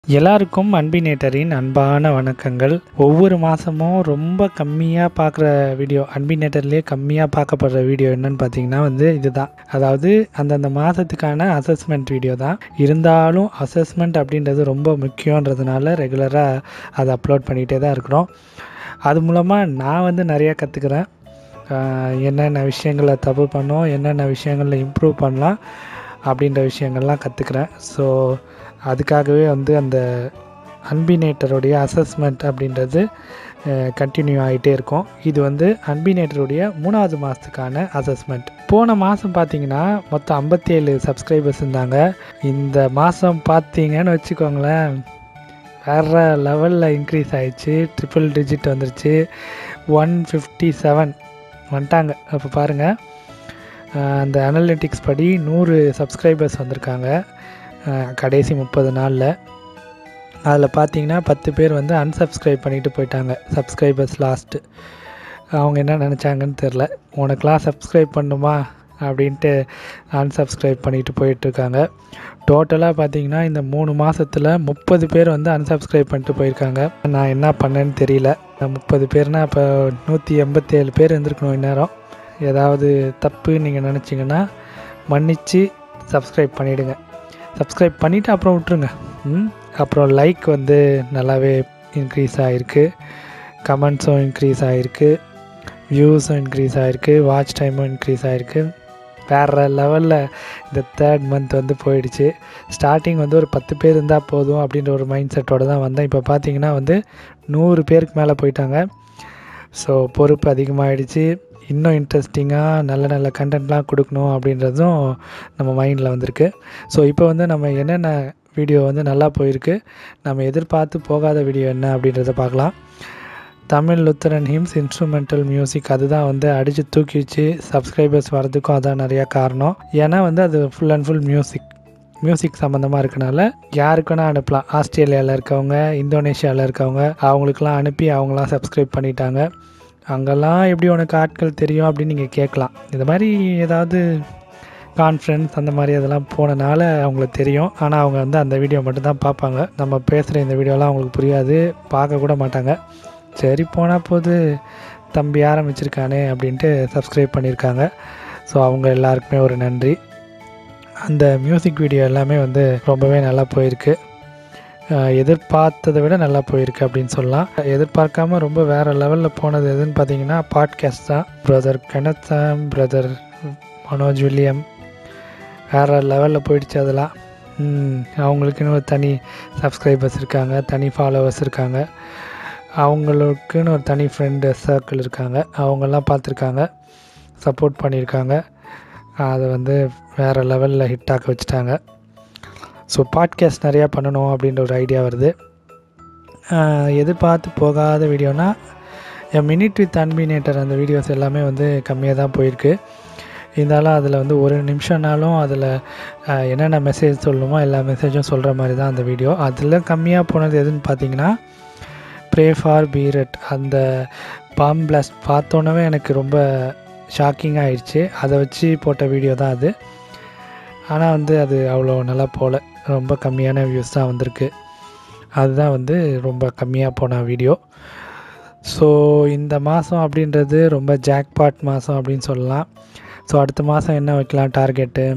எல்லாருக்கும் அன்பினேட்டரின் அன்பான வணக்கங்கள் ஒவ்வொரு மாதமும் ரொம்ப கம்மியாக பார்க்குற வீடியோ அன்பினேட்டர்லேயே கம்மியாக பார்க்கப்படுற வீடியோ என்னன்னு பார்த்தீங்கன்னா வந்து இதுதான் அதாவது அந்தந்த மாதத்துக்கான அசஸ்மெண்ட் வீடியோ தான் இருந்தாலும் அசஸ்மெண்ட் அப்படின்றது ரொம்ப முக்கியன்றதுனால ரெகுலராக அதை அப்லோட் பண்ணிகிட்டே தான் இருக்கிறோம் அது மூலமாக நான் வந்து நிறையா கற்றுக்குறேன் என்னென்ன விஷயங்களை தப்பு பண்ணோம் என்னென்ன விஷயங்களில் இம்ப்ரூவ் பண்ணலாம் அப்படின்ற விஷயங்கள்லாம் கற்றுக்குறேன் ஸோ அதுக்காகவே வந்து அந்த அன்பினேட்டருடைய அசஸ்மெண்ட் அப்படின்றது கண்டினியூ ஆகிட்டே இருக்கும் இது வந்து அன்பினேட்டருடைய மூணாவது மாதத்துக்கான அசஸ்மெண்ட் போன மாதம் பார்த்தீங்கன்னா மொத்தம் ஐம்பத்தேழு சப்ஸ்கிரைபர்ஸ் இருந்தாங்க இந்த மாதம் பார்த்தீங்கன்னு வச்சுக்கோங்களேன் வேறு லெவலில் இன்க்ரீஸ் ஆயிடுச்சு ட்ரிபிள் டிஜிட் வந்துருச்சு ஒன் ஃபிஃப்டி செவன் வந்துட்டாங்க அப்போ பாருங்கள் அந்த அனலிட்டிக்ஸ் படி நூறு சப்ஸ்கிரைபர்ஸ் வந்திருக்காங்க கடைசி முப்பது நாளில் அதில் பார்த்தீங்கன்னா பத்து பேர் வந்து அன்சப்ஸ்கிரைப் பண்ணிவிட்டு போயிட்டாங்க சப்ஸ்கிரைபர்ஸ் லாஸ்ட்டு அவங்க என்ன நினச்சாங்கன்னு தெரில உனக்கெலாம் சப்ஸ்கிரைப் பண்ணுமா அப்படின்ட்டு அன்சப்ஸ்கிரைப் பண்ணிட்டு போயிட்டுருக்காங்க டோட்டலாக பார்த்தீங்கன்னா இந்த மூணு மாதத்தில் முப்பது பேர் வந்து அன்சப்ஸ்கிரைப் பண்ணிட்டு போயிருக்காங்க நான் என்ன பண்ணேன்னு தெரியல முப்பது பேர்னால் அப்போ நூற்றி எண்பத்தேழு பேர் இருந்திருக்கணும் இந்நேரம் ஏதாவது தப்பு நீங்கள் நினச்சிங்கன்னா மன்னித்து சப்ஸ்கிரைப் பண்ணிவிடுங்க சப்ஸ்கிரைப் பண்ணிவிட்டு அப்புறம் விட்ருங்க ம் அப்புறம் லைக் வந்து நல்லாவே இன்க்ரீஸ் ஆகிருக்கு கமெண்ட்ஸும் இன்க்ரீஸ் ஆகிருக்கு வியூஸும் இன்க்ரீஸ் ஆகிருக்கு வாட்ச் டைமும் இன்க்ரீஸ் ஆகிருக்கு வேறு லெவலில் இந்த தேர்ட் மந்த் வந்து போயிடுச்சு ஸ்டார்டிங் வந்து ஒரு பத்து பேர் இருந்தால் போதும் அப்படின்ற ஒரு மைண்ட் செட்டோடு தான் வந்தேன் இப்போ பார்த்தீங்கன்னா வந்து நூறு பேருக்கு மேலே போயிட்டாங்க ஸோ பொறுப்பு அதிகமாகிடுச்சு இன்னும் இன்ட்ரெஸ்டிங்காக நல்ல நல்ல கண்டென்ட்லாம் கொடுக்கணும் அப்படின்றதும் நம்ம மைண்டில் வந்திருக்கு ஸோ இப்போ வந்து நம்ம என்னென்ன வீடியோ வந்து நல்லா போயிருக்கு நம்ம எதிர்பார்த்து போகாத வீடியோ என்ன அப்படின்றத பார்க்கலாம் Tamil Lutheran hymns instrumental music அதுதான் வந்து அடித்து தூக்கிச்சு சப்ஸ்கிரைபர்ஸ் வரதுக்கும் அதான் நிறையா காரணம் ஏன்னா வந்து அது full and full music music சம்மந்தமாக இருக்கனால யாருக்கு வேணால் அனுப்பலாம் ஆஸ்திரேலியாவில் இருக்கவங்க இந்தோனேஷியாவில் இருக்கவங்க அவங்களுக்குலாம் அனுப்பி அவங்களாம் சப்ஸ்கிரைப் பண்ணிட்டாங்க அங்கெல்லாம் எப்படி உனக்கு ஆட்கள் தெரியும் அப்படின்னு நீங்கள் கேட்கலாம் இந்த மாதிரி ஏதாவது கான்ஃபரன்ஸ் அந்த மாதிரி அதெல்லாம் போனனால அவங்களுக்கு தெரியும் ஆனால் அவங்க வந்து அந்த வீடியோ மட்டும்தான் பார்ப்பாங்க நம்ம பேசுகிற இந்த வீடியோலாம் அவங்களுக்கு புரியாது பார்க்க கூட மாட்டாங்க சரி போனால் போது தம்பி ஆரம்பிச்சிருக்கானே அப்படின்ட்டு சப்ஸ்கிரைப் பண்ணியிருக்காங்க ஸோ அவங்க எல்லாருக்குமே ஒரு நன்றி அந்த மியூசிக் வீடியோ எல்லாமே வந்து ரொம்பவே நல்லா போயிருக்கு எதிர்பார்த்ததை விட நல்லா போயிருக்கு அப்படின்னு சொல்லலாம் எதிர்பார்க்காம ரொம்ப வேறு லெவலில் போனது எதுன்னு பார்த்தீங்கன்னா பாட்காஸ்ட் தான் பிரதர் கனத் சாம் பிரதர் மனோஜ் வில்லியம் வேறு லெவலில் போயிடுச்சு அதெல்லாம் அவங்களுக்குன்னு ஒரு தனி சப்ஸ்கிரைபர்ஸ் இருக்காங்க தனி ஃபாலோவர்ஸ் இருக்காங்க அவங்களுக்குன்னு ஒரு தனி ஃப்ரெண்டு சர்க்கிள் இருக்காங்க அவங்கெல்லாம் பார்த்துருக்காங்க சப்போர்ட் பண்ணியிருக்காங்க அதை வந்து வேறு லெவலில் ஹிட் ஆக்க வச்சுட்டாங்க ஸோ பாட்காஸ்ட் நிறையா பண்ணணும் அப்படின்ற ஒரு ஐடியா வருது எதிர்பார்த்து போகாத வீடியோனா என் மினிட் வித் அன்பினேட்டர் அந்த வீடியோஸ் எல்லாமே வந்து கம்மியாக தான் போயிருக்கு இருந்தாலும் அதில் வந்து ஒரு நிமிஷம்னாலும் அதில் என்னென்ன மெசேஜ் சொல்லணுமோ எல்லா மெசேஜும் சொல்கிற மாதிரி தான் அந்த வீடியோ அதில் கம்மியாக போனது எதுன்னு பார்த்தீங்கன்னா ப்ரே ஃபார் பீரட் அந்த பாம் பிளாஸ்ட் பார்த்தோன்னே எனக்கு ரொம்ப ஷாக்கிங் ஆயிடுச்சு அதை வச்சு போட்ட வீடியோ தான் அது ஆனால் வந்து அது அவ்வளோ நல்லா போகல ரொம்ப கம்மியான வியூஸ் தான் வந்திருக்கு அதுதான் வந்து ரொம்ப கம்மியாக போன வீடியோ ஸோ இந்த மாதம் அப்படின்றது ரொம்ப ஜாக்பாட் மாதம் அப்படின்னு சொல்லலாம் ஸோ அடுத்த மாதம் என்ன வைக்கலாம் டார்கெட்டு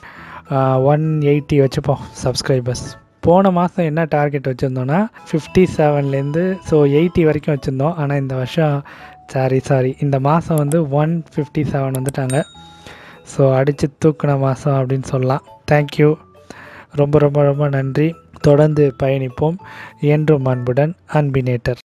ஒன் எயிட்டி வச்சுப்போம் சப்ஸ்கிரைபர்ஸ் போன மாதம் என்ன டார்கெட் வச்சுருந்தோன்னா ஃபிஃப்டி செவன்லேருந்து ஸோ எயிட்டி வரைக்கும் வச்சுருந்தோம் ஆனால் இந்த வருஷம் சாரி சாரி இந்த மாதம் வந்து ஒன் ஃபிஃப்டி செவன் வந்துட்டாங்க ஸோ அடித்து தூக்கின மாதம் அப்படின்னு சொல்லலாம் தேங்க்யூ ரொம்ப ரொம்ப ரொம்ப நன்றி தொடர்ந்து பயணிப்போம் என்றும் அன்புடன் அன்பினேட்டர்